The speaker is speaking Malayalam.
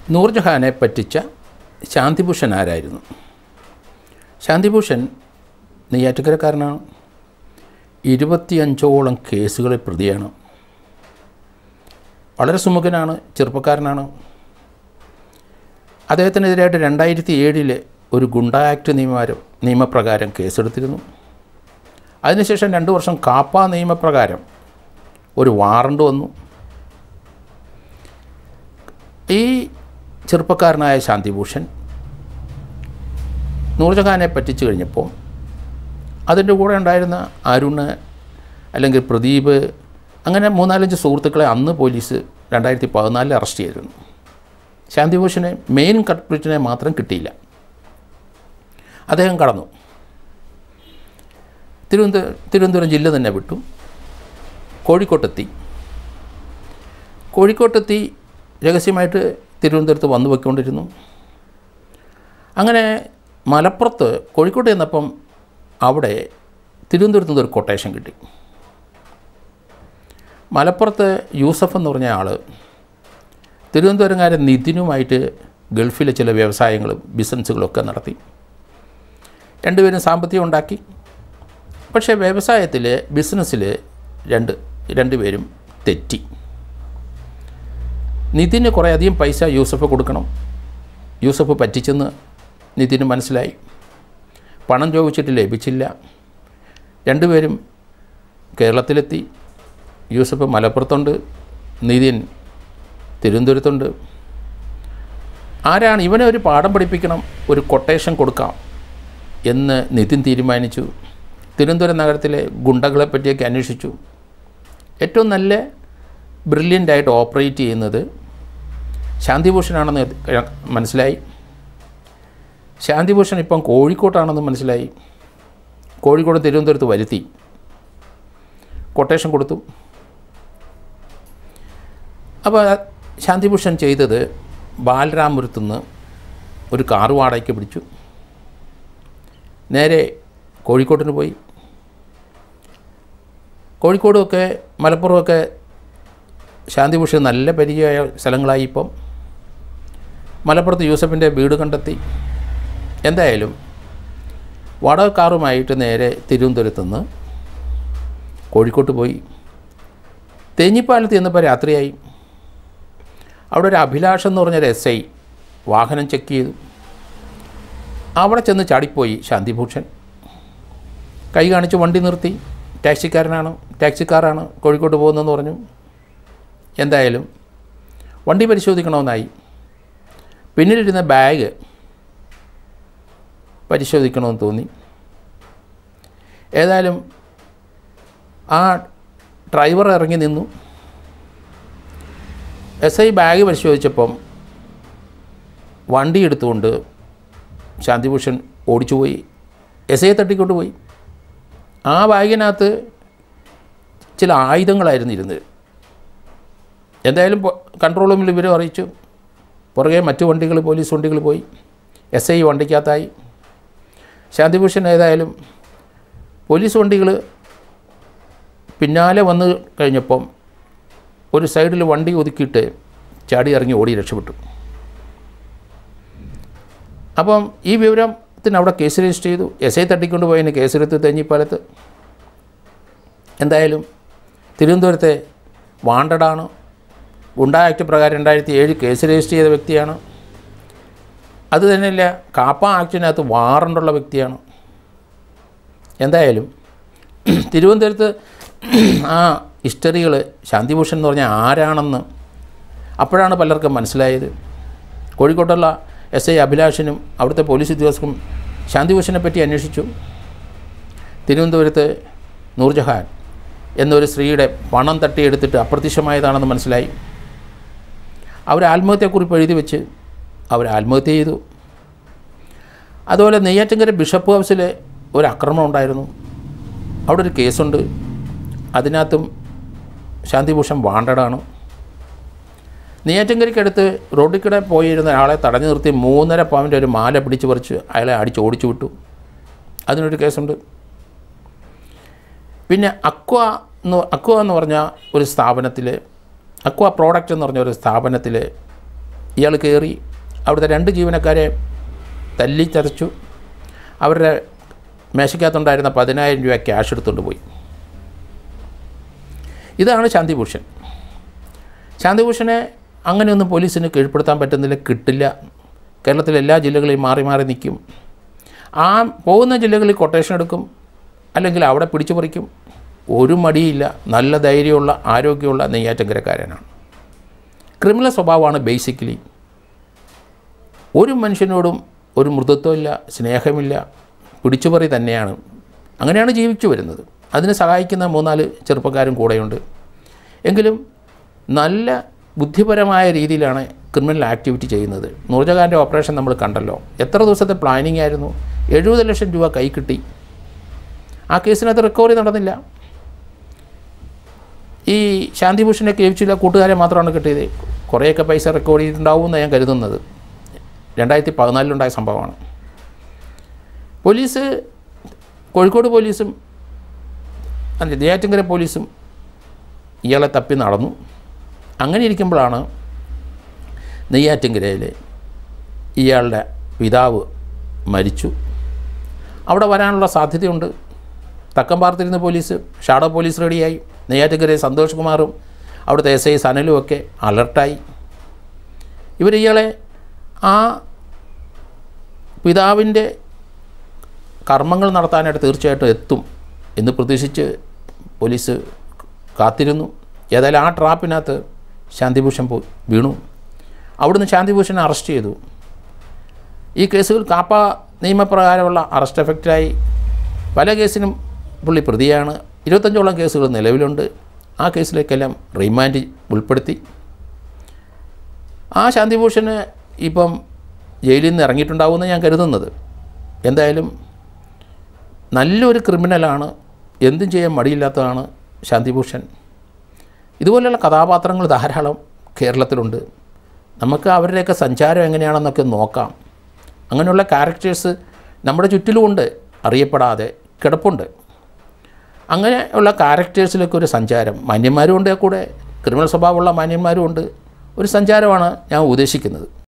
നൂർജഹാനെ പറ്റിച്ച ശാന്തിഭൂഷൺ ആരായിരുന്നു ശാന്തിഭൂഷൺ നെയ്യാറ്റുകരക്കാരനാണ് ഇരുപത്തിയഞ്ചോളം കേസുകളിൽ പ്രതിയാണ് വളരെ സുമുഖനാണ് ചെറുപ്പക്കാരനാണ് അദ്ദേഹത്തിനെതിരായിട്ട് രണ്ടായിരത്തി ഏഴിൽ ഒരു ഗുണ്ട ആക്ട് നിയമം നിയമപ്രകാരം കേസെടുത്തിരുന്നു അതിനുശേഷം രണ്ട് വർഷം കാപ്പ നിയമപ്രകാരം ഒരു വാറണ്ട് വന്നു ഈ ചെറുപ്പക്കാരനായ ശാന്തിഭൂഷൺ നൂർജഹാനെ പറ്റിച്ചു കഴിഞ്ഞപ്പോൾ അതിൻ്റെ കൂടെ ഉണ്ടായിരുന്ന അരുണ് അല്ലെങ്കിൽ പ്രദീപ് അങ്ങനെ മൂന്നാലഞ്ച് സുഹൃത്തുക്കളെ അന്ന് പോലീസ് രണ്ടായിരത്തി പതിനാലിൽ അറസ്റ്റ് ചെയ്തിരുന്നു ശാന്തിഭൂഷനെ മെയിൻ കൾപ്രിറ്റിനെ മാത്രം കിട്ടിയില്ല അദ്ദേഹം കടന്നു തിരുവനന്തപുരം തിരുവനന്തപുരം ജില്ല തന്നെ വിട്ടു കോഴിക്കോട്ടെത്തി കോഴിക്കോട്ടെത്തി രഹസ്യമായിട്ട് തിരുവനന്തപുരത്ത് വന്നു പോയിക്കൊണ്ടിരുന്നു അങ്ങനെ മലപ്പുറത്ത് കോഴിക്കോട്ട് ചെന്നപ്പം അവിടെ തിരുവനന്തപുരത്ത് നിന്ന് ഒരു കൊട്ടേഷൻ കിട്ടി മലപ്പുറത്ത് യൂസഫ് എന്ന് പറഞ്ഞ ആൾ തിരുവനന്തപുരംകാരൻ നിതിനുമായിട്ട് ഗൾഫിലെ ചില വ്യവസായങ്ങളും ബിസിനസ്സുകളൊക്കെ നടത്തി രണ്ടുപേരും സാമ്പത്തികം ഉണ്ടാക്കി പക്ഷേ വ്യവസായത്തിൽ ബിസിനസ്സിൽ രണ്ട് രണ്ടുപേരും തെറ്റി നിതിന് കുറേ അധികം പൈസ യൂസഫ് കൊടുക്കണം യൂസഫ് പറ്റിച്ചെന്ന് നിതിന് മനസ്സിലായി പണം ചോദിച്ചിട്ട് ലഭിച്ചില്ല രണ്ടുപേരും കേരളത്തിലെത്തി യൂസഫ് മലപ്പുറത്തുണ്ട് നിതിൻ തിരുവനന്തപുരത്തുണ്ട് ആരാണ് ഇവനെ ഒരു പാഠം പഠിപ്പിക്കണം ഒരു കൊട്ടേഷൻ കൊടുക്കാം എന്ന് നിതിൻ തീരുമാനിച്ചു തിരുവനന്തപുരം നഗരത്തിലെ ഗുണ്ടകളെ പറ്റിയൊക്കെ അന്വേഷിച്ചു ഏറ്റവും നല്ല ബ്രില്യൻ്റ് ആയിട്ട് ഓപ്പറേറ്റ് ചെയ്യുന്നത് ശാന്തിഭൂഷണാണെന്ന് മനസ്സിലായി ശാന്തിഭൂഷൺ ഇപ്പം കോഴിക്കോട്ടാണെന്ന് മനസ്സിലായി കോഴിക്കോട് തിരുവനന്തപുരത്ത് വരുത്തി കൊട്ടേഷൻ കൊടുത്തു അപ്പോൾ ശാന്തിഭൂഷൺ ചെയ്തത് ബാലരാമപുരത്തു നിന്ന് ഒരു കാറ് വാടകയ്ക്ക് പിടിച്ചു നേരെ കോഴിക്കോട്ടിന് പോയി കോഴിക്കോടുമൊക്കെ മലപ്പുറമൊക്കെ ശാന്തിഭൂഷൺ നല്ല പരിചയമായ സ്ഥലങ്ങളായി ഇപ്പം മലപ്പുറത്ത് യൂസഫിൻ്റെ വീട് കണ്ടെത്തി എന്തായാലും വാടക കാറുമായിട്ട് നേരെ തിരുവനന്തപുരത്ത് നിന്ന് കോഴിക്കോട്ട് പോയി തേഞ്ഞിപ്പാലത്ത് ചെന്നപ്പോൾ രാത്രിയായി അവിടെ ഒരു അഭിലാഷം എന്ന് പറഞ്ഞൊരു എസ് ഐ വാഹനം ചെക്ക് ചെയ്തു അവിടെ ചെന്ന് ചാടിപ്പോയി ശാന്തിഭൂഷൺ കൈ കാണിച്ച് വണ്ടി നിർത്തി ടാക്സിക്കാരനാണ് ടാക്സിക്കാരാണ് കോഴിക്കോട്ട് പോകുന്നതെന്ന് പറഞ്ഞു എന്തായാലും വണ്ടി പരിശോധിക്കണമെന്നായി പിന്നിലിരുന്ന ബാഗ് പരിശോധിക്കണമെന്ന് തോന്നി ഏതായാലും ആ ഡ്രൈവർ ഇറങ്ങി നിന്നു എസ് ഐ ബാഗ് പരിശോധിച്ചപ്പം വണ്ടി എടുത്തുകൊണ്ട് ശാന്തിഭൂഷൺ ഓടിച്ചുപോയി എസ് ഐയെ തട്ടിക്കൊണ്ട് പോയി ആ ബാഗിനകത്ത് ചില ആയുധങ്ങളായിരുന്നു ഇരുന്നത് എന്തായാലും കൺട്രോൾ റൂമിൽ ഇവരും അറിയിച്ചു പുറകെ മറ്റു വണ്ടികൾ പോലീസ് വണ്ടികൾ പോയി എസ് ഐ വണ്ടിക്കകത്തായി ശാന്തിഭൂഷൺ ഏതായാലും പോലീസ് വണ്ടികൾ പിന്നാലെ വന്ന് കഴിഞ്ഞപ്പം ഒരു സൈഡിൽ വണ്ടി ഒതുക്കിയിട്ട് ചാടി ഇറങ്ങി ഓടി രക്ഷപ്പെട്ടു അപ്പം ഈ വിവരത്തിന് അവിടെ കേസ് രജിസ്റ്റർ ചെയ്തു എസ് ഐ തട്ടിക്കൊണ്ട് പോയതിന് കേസെടുത്ത് തെഞ്ഞിപ്പാലത്ത് എന്തായാലും തിരുവനന്തപുരത്തെ വാണ്ടഡാണ് ഗുണ്ടാ ആക്ട് പ്രകാരം രണ്ടായിരത്തി ഏഴ് കേസ് രജിസ്റ്റർ ചെയ്ത വ്യക്തിയാണ് അത് തന്നെയല്ല കാപ്പ ആക്ടിനകത്ത് വാറണ്ടുള്ള വ്യക്തിയാണ് എന്തായാലും തിരുവനന്തപുരത്ത് ആ ഹിസ്റ്ററികൾ ശാന്തിഭൂഷൺ എന്ന് പറഞ്ഞാൽ ആരാണെന്ന് അപ്പോഴാണ് പലർക്കും മനസ്സിലായത് കോഴിക്കോട്ടുള്ള എസ് ഐ അഭിലാഷിനും അവിടുത്തെ പോലീസ് ഉദ്യോഗസ്ഥർക്കും ശാന്തിഭൂഷനെ പറ്റി അന്വേഷിച്ചു തിരുവനന്തപുരത്ത് നൂർജഹാൻ എന്നൊരു സ്ത്രീയുടെ പണം തട്ടിയെടുത്തിട്ട് അപ്രത്യക്ഷമായതാണെന്ന് മനസ്സിലായി അവർ ആത്മഹത്യക്കുറിപ്പ് എഴുതി വെച്ച് അവർ ആത്മഹത്യ ചെയ്തു അതുപോലെ നെയ്യാറ്റിൻകര ബിഷപ്പ് ഹൗസിൽ ഒരു ആക്രമണം ഉണ്ടായിരുന്നു അവിടെ ഒരു കേസുണ്ട് അതിനകത്തും ശാന്തിഭൂഷൺ വാണ്ടഡാണ് നെയ്യാറ്റിൻകരയ്ക്കടുത്ത് റോഡിൽ കൂടെ പോയിരുന്ന ആളെ തടഞ്ഞു നിർത്തി മൂന്നര പവൻ്റെ ഒരു മാല പിടിച്ച് പറിച്ച് അയാളെ അടിച്ച് ഓടിച്ചു വിട്ടു അതിനൊരു കേസുണ്ട് പിന്നെ അക്വ എന്ന് അക്വ എന്ന് പറഞ്ഞ ഒരു സ്ഥാപനത്തിൽ അക്വ പ്രോഡക്റ്റ് എന്ന് പറഞ്ഞ ഒരു സ്ഥാപനത്തിൽ ഇയാൾ കയറി അവിടുത്തെ രണ്ട് ജീവനക്കാരെ തല്ലിച്ചതച്ചു അവരുടെ മേശയ്ക്കകത്തുണ്ടായിരുന്ന പതിനായിരം രൂപ ക്യാഷ് എടുത്തുകൊണ്ട് പോയി ഇതാണ് ശാന്തിഭൂഷൺ ശാന്തിഭൂഷണെ അങ്ങനെയൊന്നും പോലീസിന് കീഴ്പ്പെടുത്താൻ പറ്റുന്നില്ല കിട്ടില്ല കേരളത്തിലെ എല്ലാ ജില്ലകളിലും മാറി മാറി നിൽക്കും ആ പോകുന്ന ജില്ലകളിൽ കൊട്ടേഷൻ എടുക്കും അല്ലെങ്കിൽ അവിടെ പിടിച്ചു പറിക്കും ഒരു മടിയില്ല നല്ല ധൈര്യമുള്ള ആരോഗ്യമുള്ള നെയ്യാറ്റങ്കരക്കാരനാണ് ക്രിമിനൽ സ്വഭാവമാണ് ബേസിക്കലി ഒരു മനുഷ്യനോടും ഒരു മൃദുത്വമില്ല സ്നേഹമില്ല പിടിച്ചുപറി തന്നെയാണ് അങ്ങനെയാണ് ജീവിച്ചു വരുന്നത് അതിന് സഹായിക്കുന്ന മൂന്നാല് ചെറുപ്പക്കാരും കൂടെയുണ്ട് എങ്കിലും നല്ല ബുദ്ധിപരമായ രീതിയിലാണ് ക്രിമിനൽ ആക്ടിവിറ്റി ചെയ്യുന്നത് നൂർജഹാൻ്റെ ഓപ്പറേഷൻ നമ്മൾ കണ്ടല്ലോ എത്ര ദിവസത്തെ പ്ലാനിങ് ആയിരുന്നു എഴുപത് ലക്ഷം രൂപ കൈ കിട്ടി ആ കേസിനകത്ത് റിക്കവറി നടന്നില്ല ഈ ശാന്തിഭൂഷണെ കേൾച്ചില്ല കൂട്ടുകാരെ മാത്രമാണ് കിട്ടിയത് കുറേയൊക്കെ പൈസ റെക്കോർഡ് ചെയ്തിട്ടുണ്ടാവുമെന്ന് ഞാൻ കരുതുന്നത് രണ്ടായിരത്തി പതിനാലിലുണ്ടായ സംഭവമാണ് പോലീസ് കോഴിക്കോട് പോലീസും അല്ല നെയ്യാറ്റിൻകര പോലീസും ഇയാളെ തപ്പി നടന്നു അങ്ങനെ ഇരിക്കുമ്പോഴാണ് നെയ്യാറ്റിൻകരയിൽ ഇയാളുടെ പിതാവ് മരിച്ചു അവിടെ വരാനുള്ള സാധ്യതയുണ്ട് തക്കം പാർത്തിരുന്ന പോലീസ് ഷാഡോ പോലീസ് റെഡിയായി നെയ്യാറ്റിൻകരയിൽ സന്തോഷ് കുമാറും അവിടുത്തെ എസ് ഐ സനലും ഒക്കെ അലർട്ടായി ഇവർ ഇയാളെ ആ പിതാവിൻ്റെ കർമ്മങ്ങൾ നടത്താനായിട്ട് തീർച്ചയായിട്ടും എത്തും എന്ന് പ്രതീക്ഷിച്ച് പോലീസ് കാത്തിരുന്നു ഏതായാലും ആ ട്രാപ്പിനകത്ത് ശാന്തിഭൂഷൺ പോയി വീണു അവിടുന്ന് ശാന്തിഭൂഷണെ അറസ്റ്റ് ചെയ്തു ഈ കേസുകൾ കാപ്പ നിയമപ്രകാരമുള്ള അറസ്റ്റ് എഫക്റ്റായി പല കേസിനും പുള്ളി പ്രതിയാണ് ഇരുപത്തഞ്ചോളം കേസുകൾ നിലവിലുണ്ട് ആ കേസിലേക്കെല്ലാം റിമാൻഡ് ഉൾപ്പെടുത്തി ആ ശാന്തിഭൂഷന് ഇപ്പം ജയിലിൽ നിന്ന് ഇറങ്ങിയിട്ടുണ്ടാവുമെന്ന് ഞാൻ കരുതുന്നത് എന്തായാലും നല്ലൊരു ക്രിമിനലാണ് എന്തും ചെയ്യാൻ മടിയില്ലാത്തതാണ് ശാന്തിഭൂഷൺ ഇതുപോലെയുള്ള കഥാപാത്രങ്ങൾ ധാരാളം കേരളത്തിലുണ്ട് നമുക്ക് അവരുടെയൊക്കെ സഞ്ചാരം എങ്ങനെയാണെന്നൊക്കെ നോക്കാം അങ്ങനെയുള്ള ക്യാരക്ടേഴ്സ് നമ്മുടെ ചുറ്റിലുമുണ്ട് അറിയപ്പെടാതെ കിടപ്പുണ്ട് അങ്ങനെയുള്ള ക്യാരക്ടേഴ്സിലൊക്കെ ഒരു സഞ്ചാരം മാന്യന്മാരും ഉണ്ട് കൂടെ ക്രിമിനൽ സ്വഭാവമുള്ള മാന്യന്മാരും ഉണ്ട് ഒരു സഞ്ചാരമാണ് ഞാൻ ഉദ്ദേശിക്കുന്നത്